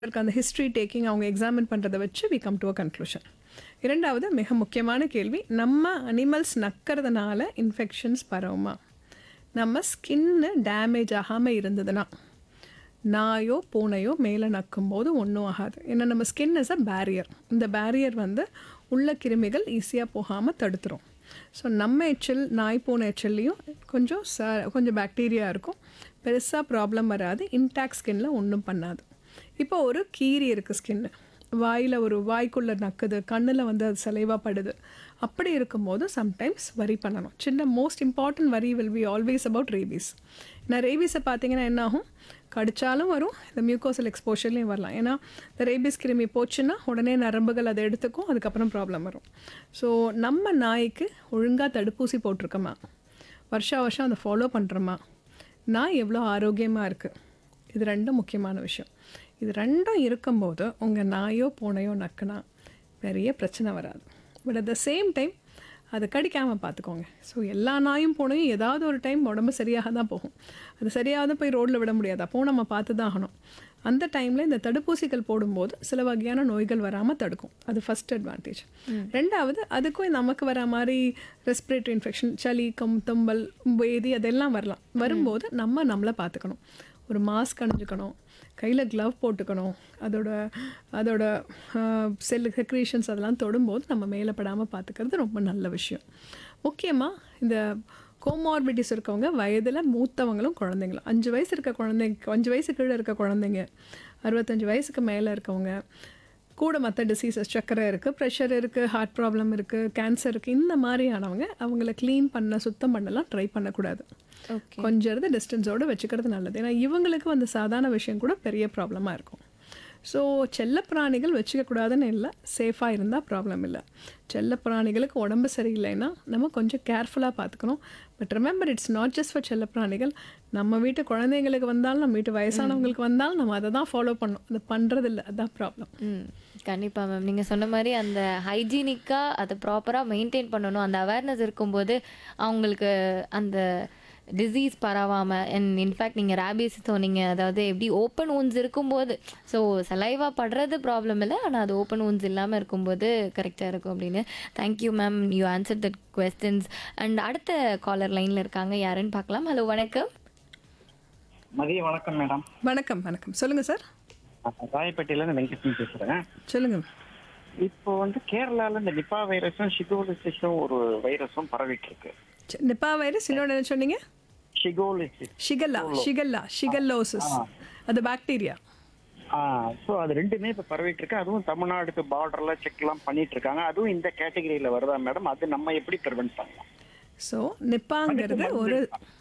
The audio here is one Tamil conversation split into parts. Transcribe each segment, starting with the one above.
அவங்களுக்கு அந்த ஹிஸ்ட்ரி டேக்கிங் அவங்க எக்ஸாமின் பண்ணுறதை வச்சு we come to a conclusion இரண்டாவது மிக முக்கியமான கேள்வி நம்ம அனிமல்ஸ் நக்கிறதுனால இன்ஃபெக்ஷன்ஸ் பரவுமா நம்ம ஸ்கின்னு டேமேஜ் ஆகாமல் இருந்ததுன்னா நாயோ பூனையோ மேலே நக்கும்போது ஒன்றும் ஆகாது ஏன்னா நம்ம ஸ்கின் இஸ் அ பேரியர் இந்த பேரியர் வந்து உள்ள கிருமிகள் ஈஸியாக போகாமல் தடுத்துரும் ஸோ நம்ம எச்சில் நாய் பூனை எச்சில்லையும் கொஞ்சம் ச கொஞ்சம் பாக்டீரியா இருக்கும் பெருசாக ப்ராப்ளம் வராது இன்டாக்ட் ஸ்கின்ல ஒன்றும் பண்ணாது இப்போ ஒரு கீரி இருக்குது ஸ்கின்னு வாயில் ஒரு வாய்க்குள்ளே நக்குது கண்ணில் வந்து அது சலைவா படுது அப்படி இருக்கும்போது சம்டைம்ஸ் வரி பண்ணணும் சின்ன most important worry will be always about rabies ஏன்னா ரேபீஸை பார்த்தீங்கன்னா என்ன ஆகும் கடிச்சாலும் வரும் இந்த மியூக்கோசல் எக்ஸ்போஷர்லேயும் வரலாம் ஏன்னா இந்த ரேபீஸ் கிருமி போச்சுன்னா உடனே நரம்புகள் அதை எடுத்துக்கும் அதுக்கப்புறம் ப்ராப்ளம் வரும் ஸோ நம்ம நாய்க்கு ஒழுங்காக தடுப்பூசி போட்டிருக்கோமா வருஷா வருஷம் அதை ஃபாலோ பண்ணுறோமா நாய் எவ்வளோ ஆரோக்கியமாக இருக்குது இது ரெண்டும் முக்கியமான விஷயம் இது ரெண்டும் இருக்கும்போது உங்கள் நாயோ பூனையோ நக்குனா பெரிய பிரச்சனை வராது but at the same time அதை கடிக்காமல் பார்த்துக்கோங்க ஸோ எல்லா நாயும் பூனையும் ஏதாவது ஒரு டைம் உடம்பு சரியாக தான் போகும் அது சரியாக போய் ரோட்டில் விட முடியாது அப்போது நம்ம பார்த்து தான் ஆகணும் அந்த டைமில் இந்த தடுப்பூசிகள் போடும்போது சில வகையான நோய்கள் வராமல் தடுக்கும் அது ஃபஸ்ட் அட்வான்டேஜ் ரெண்டாவது அதுக்கும் நமக்கு வர மாதிரி ரெஸ்பிரேட்டரி இன்ஃபெக்ஷன் சளி கம் தும்பல் வேதி அதெல்லாம் வரலாம் வரும்போது நம்ம நம்மளை பார்த்துக்கணும் ஒரு மாஸ்க் அணிஞ்சுக்கணும் கையில் க்ளவ் போட்டுக்கணும் அதோட அதோட செல் செக்ரேஷன்ஸ் அதெல்லாம் தொடும்போது நம்ம மேலே படாமல் பார்த்துக்கிறது ரொம்ப நல்ல விஷயம் முக்கியமாக இந்த கோமார்பிட்டிஸ் இருக்கவங்க வயதில் மூத்தவங்களும் குழந்தைங்களும் அஞ்சு வயசு இருக்க குழந்தைங்க அஞ்சு வயசு கீழே இருக்க குழந்தைங்க அறுபத்தஞ்சு வயசுக்கு மேலே இருக்கவங்க கூட மற்ற டிசீசஸ் சக்கரை இருக்குது ப்ரெஷர் இருக்குது ஹார்ட் ப்ராப்ளம் இருக்குது கேன்சர் இருக்குது இந்த மாதிரியானவங்க அவங்கள க்ளீன் பண்ண சுத்தம் பண்ணலாம் ட்ரை பண்ணக்கூடாது ஓகே கொஞ்சம் இருந்து டிஸ்டன்ஸோடு வச்சுக்கிறது நல்லது ஏன்னா இவங்களுக்கு வந்து சாதாரண விஷயம் கூட பெரிய ப்ராப்ளமாக இருக்கும் ஸோ செல்லப்பிராணிகள் வச்சுக்கக்கூடாதுன்னு இல்லை சேஃபாக இருந்தால் ப்ராப்ளம் இல்லை செல்லப்பிராணிகளுக்கு உடம்பு சரியில்லைன்னா நம்ம கொஞ்சம் கேர்ஃபுல்லாக பார்த்துக்கணும் but remember it's not just for செல்லப்பிராணிகள் நம்ம வீட்டு குழந்தைங்களுக்கு வந்தாலும் நம்ம வீட்டு வயசானவங்களுக்கு வந்தாலும் நம்ம அதை தான் ஃபாலோ பண்ணணும் அது பண்ணுறதில்ல அதுதான் ப்ராப்ளம் ம் கண்டிப்பாக மேம் நீங்கள் சொன்ன மாதிரி அந்த ஹைஜீனிக்காக அதை ப்ராப்பராக மெயின்டைன் பண்ணணும் அந்த அவேர்னஸ் இருக்கும்போது அவங்களுக்கு அந்த டிசீஸ் பரவாமல் அண்ட் இன்ஃபேக்ட் நீங்கள் ரேபிஸ் சொன்னீங்க அதாவது எப்படி ஓப்பன் ஊன்ஸ் இருக்கும்போது ஸோ சலைவா படுறது ப்ராப்ளம் இல்லை ஆனால் அது ஓப்பன் ஊன்ஸ் இல்லாமல் இருக்கும்போது கரெக்டாக இருக்கும் அப்படின்னு thank you ma'am you answer that questions and அடுத்த காலர் லைனில் இருக்காங்க யாருன்னு பார்க்கலாம் ஹலோ வணக்கம் மதிய வணக்கம் மேடம் வணக்கம் வணக்கம் சொல்லுங்கள் சார் நான் ராயப்பேட்டையில இருந்து வெங்கடேசன் பேசுறேன் சொல்லுங்கள் இப்போ வந்து கேரளால இந்த நிப்பா வைரஸும் ஷிகோலிசிஸும் ஒரு வைரஸும் பரவிட்டு இருக்கு சரி, நிப்பா வைரஸ் இன்னொன்று என்ன சொன்னீங்க ஷிகோலிசிஸ் ஷிகல்லா ஷிகல்லா ஷிகல்லோசிஸ் அது பாக்டீரியா ஸோ அது ரெண்டுமே இப்போ பரவிட்டு இருக்கு அதுவும் தமிழ்நாடுக்கு பார்டர்ல செக் எல்லாம் பண்ணிட்டு இருக்காங்க அதுவும் இந்த கேட்டகரியில வருதா மேடம் அது நம்ம எப்படி ப்ரிவென்ட் பண்ணலாம் ஸோ நிப்பாங்கிறது ஒரு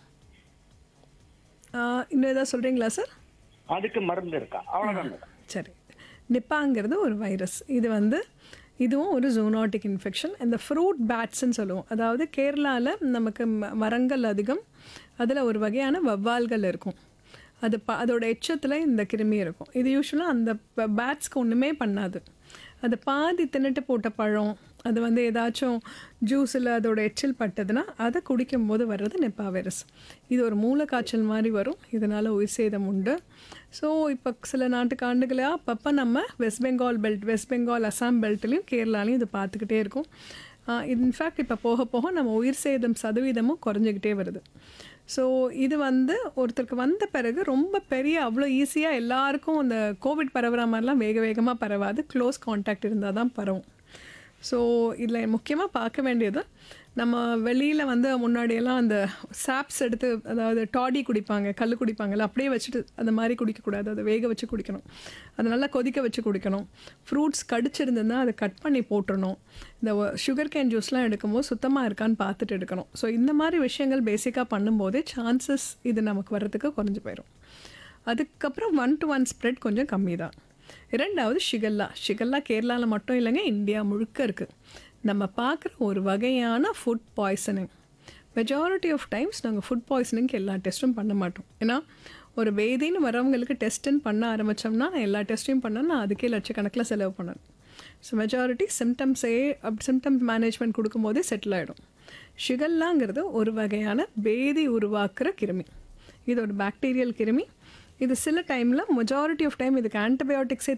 ஆ, இன்னும் ஏதாவது சொல்கிறீங்களா சார் அதுக்கு மருந்து இருக்கா அவ்வளவுதான் மேடம் சரி நிப்பாங்கிறது ஒரு வைரஸ் இது வந்து இதுவும் ஒரு ஜூனாட்டிக் இன்ஃபெக்ஷன் இந்த ஃப்ரூட் பேட்ஸ்ன்னு சொல்லுவோம் அதாவது கேரளாவில் நமக்கு ம- மரங்கள் அதிகம் அதில் ஒரு வகையான வவ்வால்கள் இருக்கும் அது ப அதோட எச்சத்தில் இந்த கிருமி இருக்கும் இது யூஸ்வலாக அந்த பேட்ஸ்க்கு ஒன்றுமே பண்ணாது அது பாதி தின்னுட்டு போட்ட பழம் அது வந்து ஏதாச்சும் ஜூஸில் அதோட எச்சில் பட்டதுன்னா அதை குடிக்கும்போது வர்றது நெப்பா வைரஸ் இது ஒரு மூளைக்காய்ச்சல் மாதிரி வரும் இதனால் உயிர் சேதம் உண்டு ஸோ இப்போ சில நாட்டுக்கு ஆண்டுகளாக அப்பப்போ நம்ம West Bengal belt West Bengal Assam பெல்ட்லேயும் கேரளாலையும் இது பார்த்துக்கிட்டே இருக்கும் இன்ஃபேக்ட் இப்போ போக போக நம்ம உயிர் சேதம் சதவீதமும் குறைஞ்சிக்கிட்டே வருது ஸோ இது வந்து ஒருத்தருக்கு வந்த பிறகு ரொம்ப பெரிய அவ்வளோ ஈஸியாக எல்லாருக்கும் அந்த கோவிட் பரவுற மாதிரிலாம் வேக வேகமாக பரவாது க்ளோஸ் காண்டாக்ட் இருந்தால் தான் பரவும் ஸோ இதில் முக்கியமாக பார்க்க வேண்டியது நம்ம வெளியில் வந்து முன்னாடியெல்லாம் அந்த சாப்ஸ் எடுத்து அதாவது டாடி குடிப்பாங்க கல் குடிப்பாங்கல்ல அப்படியே வச்சுட்டு அந்த மாதிரி குடிக்கக்கூடாது அதை வேக வச்சு குடிக்கணும் அதை நல்லா கொதிக்க வச்சு குடிக்கணும் ஃப்ரூட்ஸ் கடிச்சிருந்ததுன்னா அதை கட் பண்ணி போட்டுறணும் இந்த சுகர் கேன் ஜூஸ்லாம் எடுக்கும்போது சுத்தமாக இருக்கான்னு பார்த்துட்டு எடுக்கணும் ஸோ இந்த மாதிரி விஷயங்கள் பேசிக்காக பண்ணும்போதே சான்சஸ் இது நமக்கு வர்றதுக்கு குறைஞ்சு போயிடும் அதுக்கப்புறம் ஒன் டு ஒன் ஸ்ப்ரெட் கொஞ்சம் கம்மி தான் இரண்டாவது ஷிகல்லா ஷிகல்லா கேரளாவில் மட்டும் இல்லைங்க இந்தியா முழுக்க இருக்குது நம்ம பார்க்குற ஒரு வகையான food poisoning majority of times நாங்கள் ஃபுட் பாய்சனிங்க்கு எல்லா டெஸ்ட்டும் பண்ண மாட்டோம் ஏன்னா ஒரு வேதின்னு வரவங்களுக்கு டெஸ்ட்டுன்னு பண்ண ஆரம்பித்தோம்னா நான் எல்லா டெஸ்ட்டையும் பண்ணேன் நான் அதுக்கே லட்சக்கணக்கில் செலவு பண்ணணும் ஸோ மெஜாரிட்டி சிம்டம்ஸே அப் சிம்டம்ஸ் மேனேஜ்மெண்ட் கொடுக்கும்போதே செட்டில் ஆகிடும் ஷிகல்லாங்கிறது ஒரு வகையான பேதி உருவாக்குற கிருமி இது ஒரு பாக்டீரியல் கிருமி இது சில டைமில் மெஜாரிட்டி ஆஃப் டைம் இதுக்கு ஆன்டிபயோட்டிக்ஸே